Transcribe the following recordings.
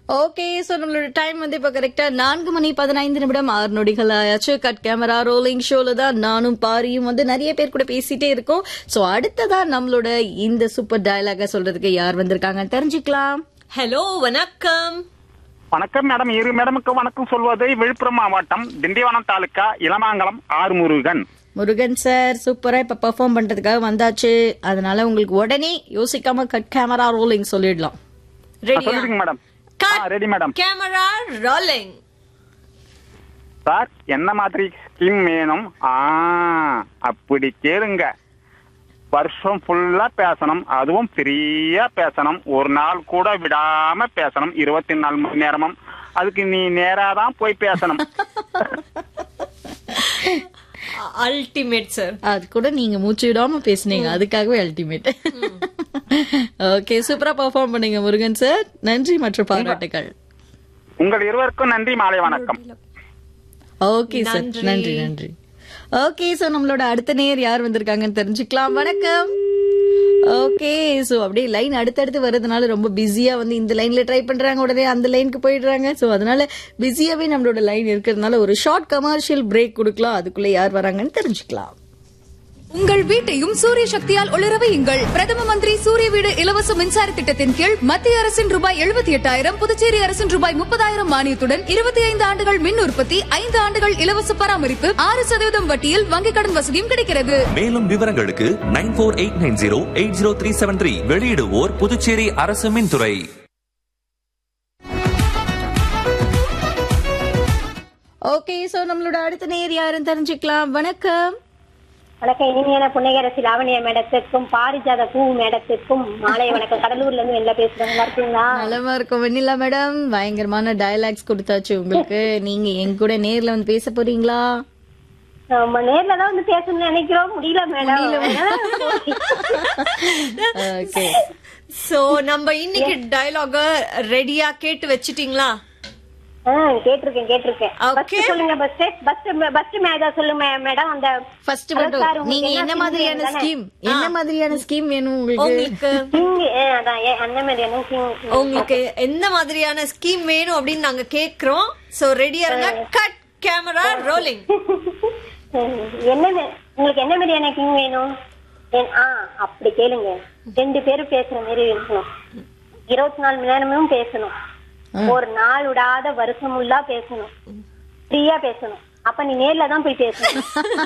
Okay so நம்மளோட time வந்து இப்ப கரெக்டா நான்கு மணி பதினைந்து நிமிடம் ஆறு நொடிகள் ஆயாச்சு கட் கேமரா ரோலிங் ஷோல தான் நானும் பாரியும் வந்து நிறைய பேர் கூட பேசிட்டே இருக்கோம் சோ அடுத்ததா நம்மளோட இந்த சூப்பர் டயலாக சொல்றதுக்கு யார் வந்திருக்காங்க தெரிஞ்சுக்கலாம் ஹலோ வணக்கம் வணக்கம் மேடம் இரு மேடமுக்கு வணக்கம் சொல்வது விழுப்புரம் மாவட்டம் திண்டிவனம் தாலுக்கா இளமாங்கலம் ஆறுமுருகன் முருகன் சார் சூப்பரா இப்ப பெர்ஃபார்ம் பண்றதுக்காக வந்தாச்சு அதனால உங்களுக்கு உடனே யோசிக்காம கட் கேமரா ரோலிங் சொல்லிடலாம் ரெடியா சொல்லிடுங்க madam Cut. Ready madam camera rolling sir என்ன மாதிரி ஸ்கீம் வேணும் ஆ அப்படி கேளுங்க வருஷம் ஃபுல்லா பேசணும் அதுவும் ஃப்ரீயா பேசணும் ஒரு நாள் கூட விடாம பேசணும் இருபத்தி நாலு மணி நேரமும் அதுக்கு நீ நேரா தான் போய் பேசணும் அல்டிமேட் சார் அது கூட நீங்க மூச்சு விடாம பேசுனீங்க அதுக்காகவே அல்டிமேட் ஓகே சூப்பரா பெர்ஃபார்ம் பண்ணீங்க முருகன் சார் நன்றி மற்றும் பாராட்டுகள் உங்கள் இருவருக்கும் நன்றி மாலை வணக்கம் ஓகே சார் நன்றி. நன்றி நன்றி ஓகே சோ நம்மளோட அடுத்த நேர் யார் வந்திருக்காங்கன்னு தெரிஞ்சுக்கலாம் வணக்கம் ஓகே சோ அப்படியே லைன் அடுத்தடுத்து வர்றதுனால ரொம்ப பிஸியா வந்து இந்த லைன்ல ட்ரை பண்றாங்க உடனே அந்த லைனுக்கு போயிடுறாங்க சோ அதனால பிஸியாவே நம்மளோட லைன் இருக்கிறதுனால ஒரு ஷார்ட் கமர்ஷியல் பிரேக் கொடுக்கலாம் அதுக்குள்ள யார் வராங்கன்னு தெரிஞ்சுக்கலாம் உங்கள் வீட்டையும் சூரிய சக்தியால் ஒளிர வையுங்கள் பிரதம மந்திரி சூரிய வீடு இலவச மின்சார திட்டத்தின் கீழ் மத்திய அரசின் ரூபாய் எழுபத்தி எட்டாயிரம் புதுச்சேரி அரசின் ரூபாய் முப்பதாயிரம் மானியத்துடன் இருபத்தி ஐந்து ஆண்டுகள் மின் உற்பத்தி ஐந்து ஆண்டுகள் இலவச பராமரிப்பு ஆறு சதவீதம் வட்டியில் வங்கிக் கடன் வசதியும் கிடைக்கிறது மேலும் விவரங்களுக்கு nine four eight nine zero eight zero three seven three வெளியிடுவோர் புதுச்சேரி அரசு மின்துறை ஓகே சோ நம்மளோட அடுத்த நேர் யாருன்னு தெரிஞ்சுக்கலாம் வணக்கம் வணக்கம் இனிமையான புன்னகரசி லாவணியா மேடத்திற்கும் பாரிஜாத பூ மேடத்திற்கும் மாலை வணக்கம் கடலூர்ல இருந்து வெளில பேசுறேன் நல்லா இருக்கீங்களா நலமா இருக்கும் வெண்ணிலா மேடம் பயங்கரமான டயலாக்ஸ் கொடுத்தாச்சு உங்களுக்கு நீங்க என் கூட நேர்ல வந்து பேச போறீங்களா நம்ம நேர்ல தான் வந்து பேசணும்னு நினைக்கிறோம் முடியல மேடம் ஓகே சோ நம்ம இன்னைக்கு டயலாக ரெடியா கேட்டு வச்சிட்டீங்களா கேட்டிருக்கேன் கேட்டிருக்கேன் Okay. First சொல்லுங்க பஸ் பஸ் பஸ் மேடா சொல்லுங்க மேடம் அந்த ஃபர்ஸ்ட் அதான் sir, மட்டும் உங்களுக்கு நீங்க என்ன scheme மாதிரியான வேணும் தானே? ஸ்கீம் என்ன மாதிரியான ஸ்கீம் வேணும் உங்களுக்கு உங்களுக்கு King, ஆ, அதான் ஏ, அந்த மாதிரி என்ன king? உங்களுக்கு எந்த மாதிரியான ஸ்கீம் வேணும் அப்படின்னு நாங்க கேக்குறோம் சோ ரெடியா இருங்க கட் கேமரா ரோலிங் ம், என்ன வே- உங்களுக்கு என்ன மாதிரியான கிங் வேணும் என்- ஆ அப்படி கேளுங்க ரெண்டு பேரும் பேசுற மாதிரி இருக்கணும் இருபத்தி நாலு மணி நேரமும் பேசணும் ஒரு நாள் விடாத வருஷம் ஃபுல்லா பேசணும் ஃப்ரீயா பேசணும் அப்ப நீ நேர்ல தான் போய் பேசணும்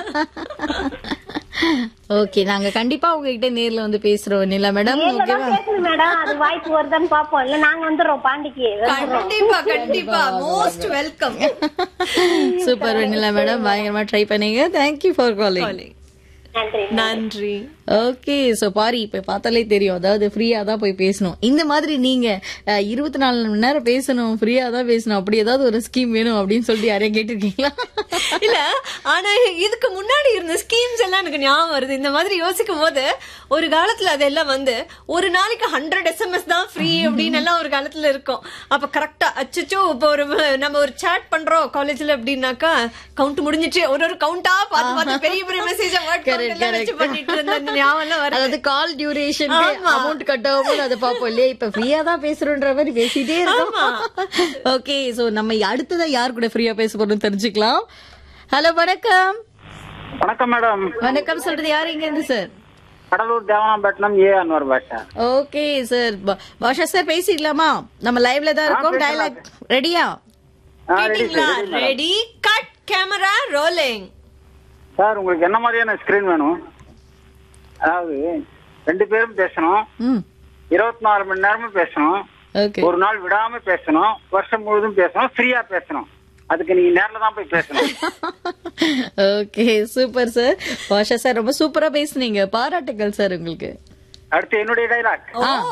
ஓகே நாங்க கண்டிப்பா உங்ககிட்ட நேர்ல வந்து பேசுறோம் நிலா மேடம் நேர்ல ஓகேவா தான் பேசணும் மேடம் அது வாய்ப்பு வருதான்னு பாப்போம் இல்ல நாங்க வந்துடுறோம் பாண்டிக்கு வந்துடுறோம். கண்டிப்பா கண்டிப்பா most welcome super Vennila madam பயங்கரமா ட்ரை பண்ணீங்க தேங்க்யூ ஃபார் காலிங் நன்றி நன்றி ஓகே சோ பாரி இப்ப பார்த்தாலே தெரியும் அதாவது ஃப்ரீயா தான் போய் பேசணும் இந்த மாதிரி நீங்க அஹ், இருபத்தி நாலு மணி நேரம் பேசணும் ஃப்ரீயா தான் பேசணும் அப்படி ஏதாவது ஒரு ஸ்கீம் வேணும் அப்படின்னு சொல்லிட்டு யாரையும் கேட்டிருக்கீங்களா இல்ல ஆனா இதுக்கு முன்னாடி இருந்த ஸ்கீம்ஸ் எல்லாம் எனக்கு ஞாபகம் வருது இந்த மாதிரி யோசிக்கும் போது ஒரு காலத்துல அதெல்லாம் வந்து ஒரு நாளைக்கு ஹண்ட்ரட் எஸ்எம்எஸ் தான் ஃப்ரீ அப்படின்னு எல்லாம் ஒரு காலத்துல இருக்கும் அப்ப கரெக்டா அச்சச்சோ இப்போ ஒரு நம்ம ஒரு சாட் பண்றோம் காலேஜ்ல அப்படின்னாக்கா கவுண்ட் முடிஞ்சிச்சு ஒரு ஒரு கவுண்டா பார்த்து பார்த்து பெரிய பெரிய மெசேஜ் வேர்ட் கவுண்ட் Correct, எல்லாம் வச்சு correct. பண்ணிட்டு இருந்த அந்த ஞாபகம் எல்லாம் வருது அதாவது கால் டியூரேஷன் ஆமா. அமௌண்ட் கட் ஆகும்போது அதை பார்ப்போம் இல்லையா இப்ப ஃப்ரீயா தான் பேசுறோன்ற மாதிரி பேசிட்டே இருக்கோம் ஓகே சோ நம்ம அடுத்ததா யார் கூட ஃப்ரீயா பேச போறோம் தெரிஞ்சுக்கலாம் ஹலோ வணக்கம் வணக்கம் மேடம் வணக்கம் சொல்றது யாரு இங்க இருந்து sir Cuddalore Devanampattinam A Anwar Basha okay sir Basha sir பேசிடலாமா நம்ம லைவ்ல தான் இருக்கோம் டயலாக் ரெடியா கேட்டீங்களா ready cut camera rolling sir உங்களுக்கு என்ன மாதிரியான ஸ்கிரீன் வேணும் அதாவது ரெண்டு பேரும் பேசணும் ம் இருபத்தி நாலு மணி நேரமும் பேசணும் ஓகே ஒரு நாள் விடாம பேசணும் வருஷம் முழுவதும் பேசணும் ஃப்ரீயா பேசணும் அதுக்கு நீங்க நேர்ல தான் போய் பேசணும் okay super sir Basha sir ரொம்ப சூப்பரா பேசுனீங்க பாராட்டுகள் சார் உங்களுக்கு அடுத்து என்னுடைய டைலாக் ஆ